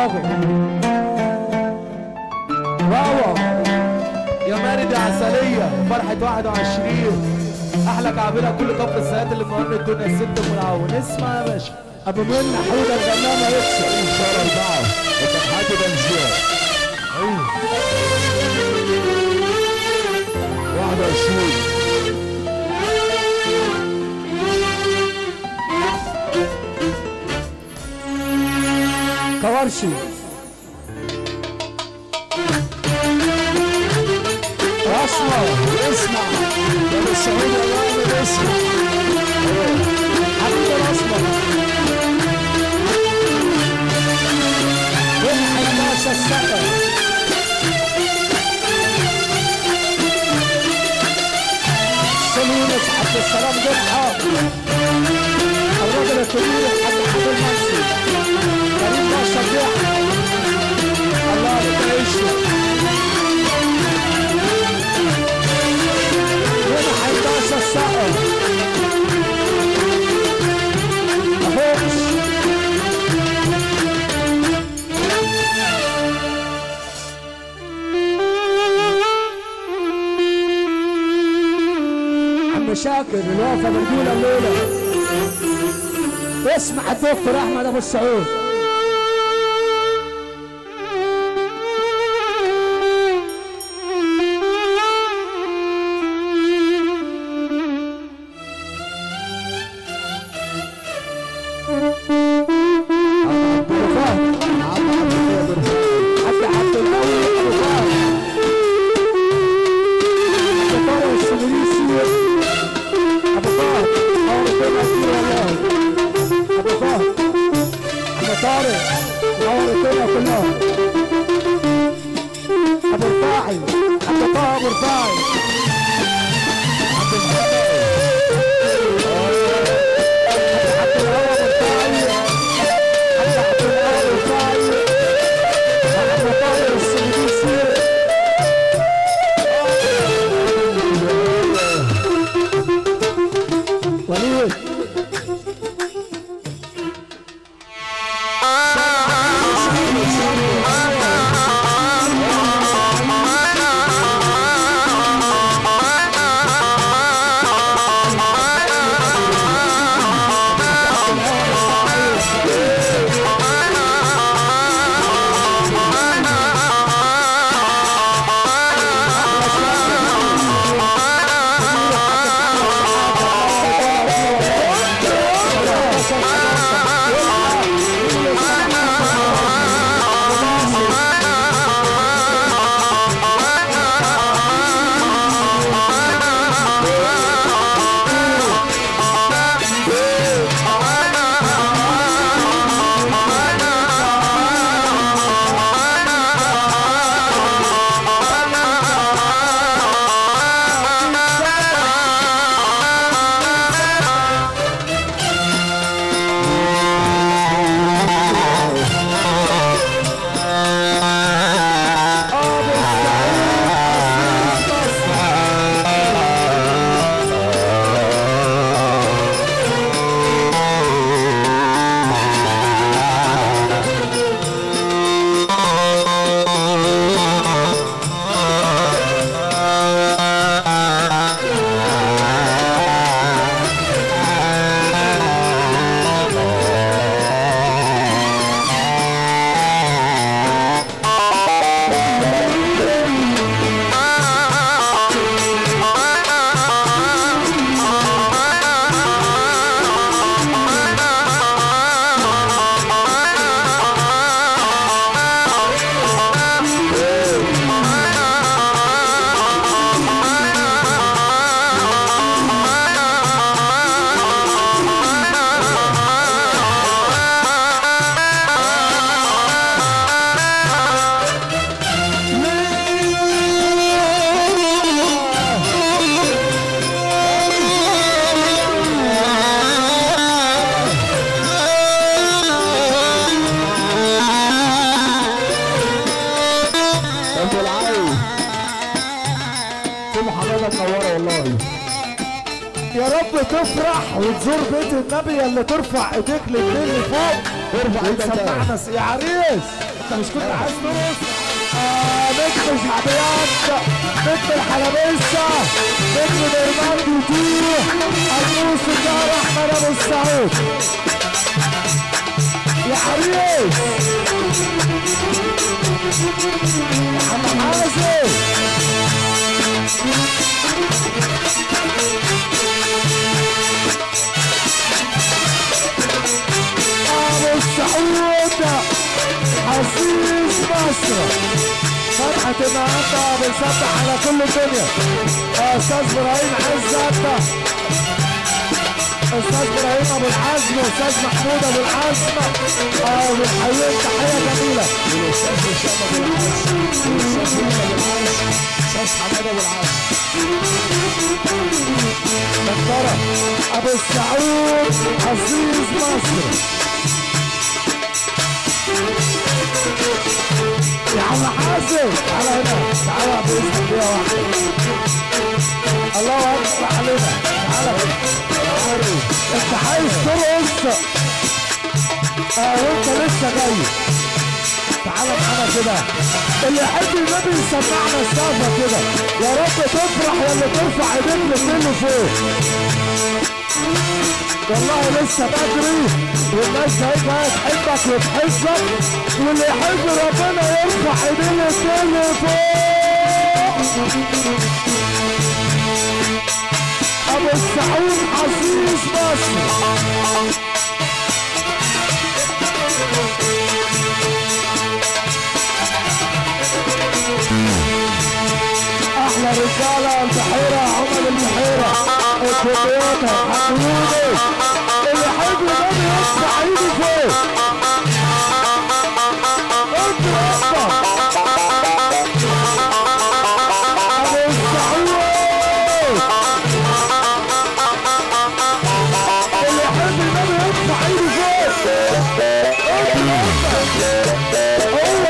دماغه واو يا مارد يا عسلية فرحة 21 أحلى كعبلة كل كف السيات اللي مهن الدنيا الست أم العون اسمع يا باشا ابو منى حوده الغنامه يكسب ان شاء الله اربعه وفرحات بنزين ايوه 21 كوارشي اسمع اسمع يا ابو السعود يا غامض اسمع حبيب الاسمر روح الناس السقف سليمة عبد السلام جمعة الرجل الكبير حق عبد المنصور كريم باشا جمعة الله يعيشه روح الناس السقف أخوش عم شاكر الوقفه مرجوله الليله اسمع الدكتور احمد ابو السعود ابو فهد عم عبد القادر حتى عبد القوي ابو فهد ابو طارق السويسي ابو فهد نور الدنيا كتير والله ابو فهد ابو طارق نور الدنيا كلها ابو رفاعي ابو طه ابو رفاعي عبد الحلال عبد الهوى ابو رفاعي عبد عبد الهوى ابو رفاعي ابو طارق السويسي وليد ابو العين كل حضرتك منوره والله يا رب تفرح وتزور بيت النبي اللي ترفع ايديك للدين لفوق ارفع ايدك وتسمعنا س- يا عريس انت مش كنت عايز ترقص آه نجم شعبيات نجم الحلبسة نجم درمان بيطيح الموس الدار احمد ابو السعود يا حريص يا عم حازم ابو السعود عزيز مصر فتحة النهارده بنسبح على كل الدنيا استاذ ابراهيم عزت استاذ ابراهيم ابو العزم استاذ محمود ابو العزم اه بنحييك تحيه جميله والاستاذ هشام ابو العز والاستاذ محمد ابو العز استاذ حماد ابو العز دكتوره ابو السعود عزيز مصر يا عم حازم تعالى هنا تعالى باذنك يا واحد الله اكبر علينا تعالى تعالى. انت عايز ترقص اه وانت لسه جاي تعالى معانا كده اللي يحب النبي يسمعنا السقفه كده يا رب تفرح ولا ترفع ايديك للسن فوق والله لسه بدري والناس هيك تحبك وتحسك واللي يحب ربنا يرفع ايديه للسن فوق ابو السعود عزيز مصر احلى رجاله البحيره عمر البحيره الكوبيوتا حبيبي اللي يحب النبي يرفع ايده فوق انت ربك ابو السعود اللي يحب النبي يرفع ايده فوق انت ربك هو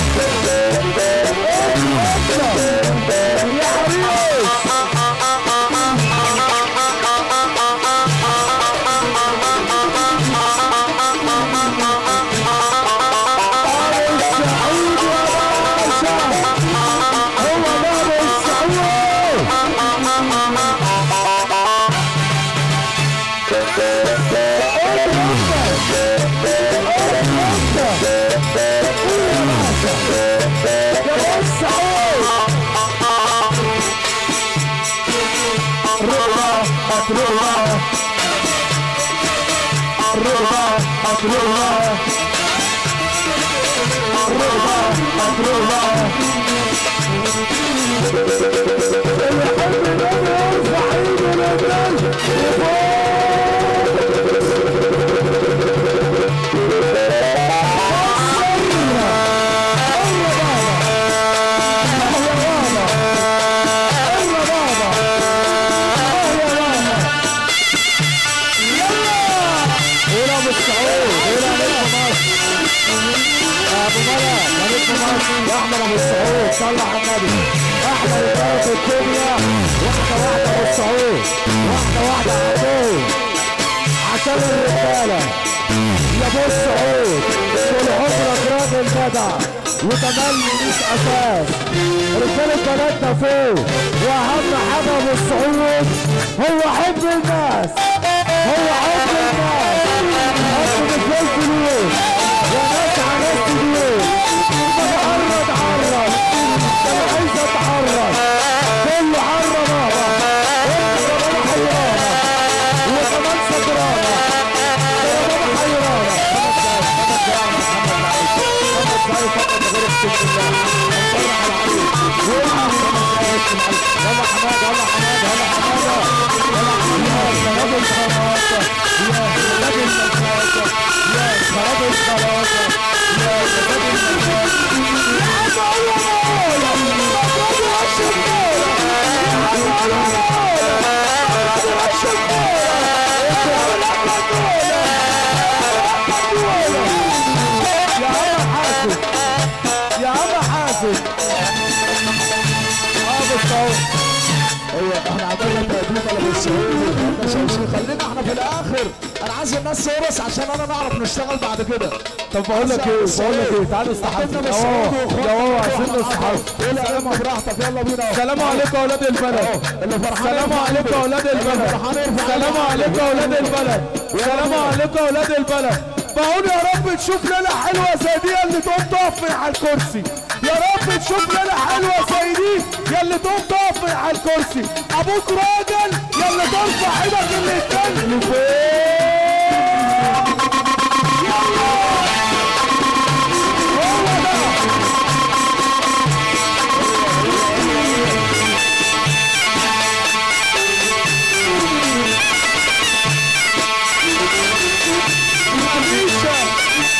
ده يا حريص ابو السعود يا باشا هو ده ابو السعود يا ابو السعود رضا هترضا رضا هترضا رضا هترضا اللي يحب النبي يرفع ايده للرجل لفوق احمد ابو السعود صلى على النبي احلى رجاله الدنيا واحده واحده ابو السعود واحده واحده عدو عشان الرجاله يا ابو السعود طول عمرك راجل جدع وتملي ليك اساس رجاله بلدنا فوق واهم حاجه ابو السعود هو حب الناس هو حب الناس حب مثل الفلوس يا ناس على ناس تدوس اتعرض عرض انا عايز اتعرض كله عرض بابا وانت كمان حيرانه وكمان سكرانه كمان حيرانه خمس دقايق خمس دقايق خمس دقايق فقط غير اقسم بالله هنفرح العريس والله خمس دقايق يلا حماد يلا حماد يلا حماد يلا حماد يا خراب الخلاصه يا خراب الخلاصه يا خراب الخلاصه يا خراب يا عم حاسب يا عم حاسب اه بالصوت ايوه احنا عملنا تقديم اتفضل ابو السعود احنا شايفين خلينا احنا في الاخر انا عايز الناس ترقص عشان انا نعرف نشتغل بعد كده طب بقول لك ايه بقول لك ايه تعالوا استحموا عندنا يا مسعود واوا واخواتنا يا واوا كلهم عايزين معانا. نستحموا قول يا اما براحتك يلا بينا السلام عليكم يا اولاد البلد اللي فرحان السلام يرفع عليكم يا ايده. اولاد اللي البلد فرحان يرفع السلام ايده. عليكم يا اولاد البلد السلام عليكم يا اولاد البلد بقول يا رب تشوف ليله حلوه زي دي اللي تقوم تقف من على الكرسي يا رب تشوف ليله حلوه زي دي يا اللي تقوم تقف من على الكرسي ابوك راجل يا اللي ترفع ايدك اللي تاني لفوق يلا هو ده مفيش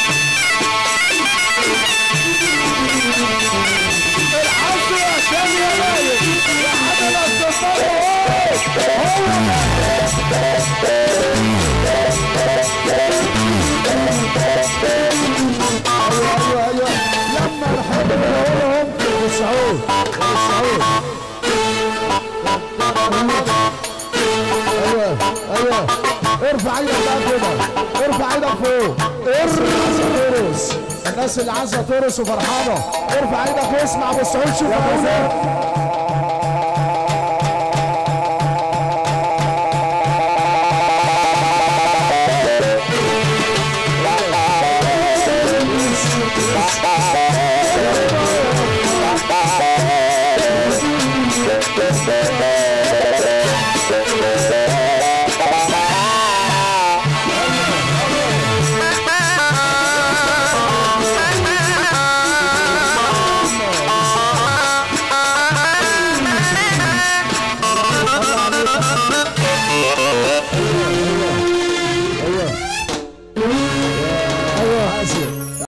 الحظ يا شام يا مايل يا حدا الاستثمار هو هو ايوه ايوه ايوه لما نحب نقولهم ابو السعود ابو السعود ايوه ايوه ارفع ايدك بقى كده ارفع ايدك فوق ارفع ترقص الناس اللي عايزه ترقص وفرحانه ارفع ايدك واسمع ابو السعود شوف ازاي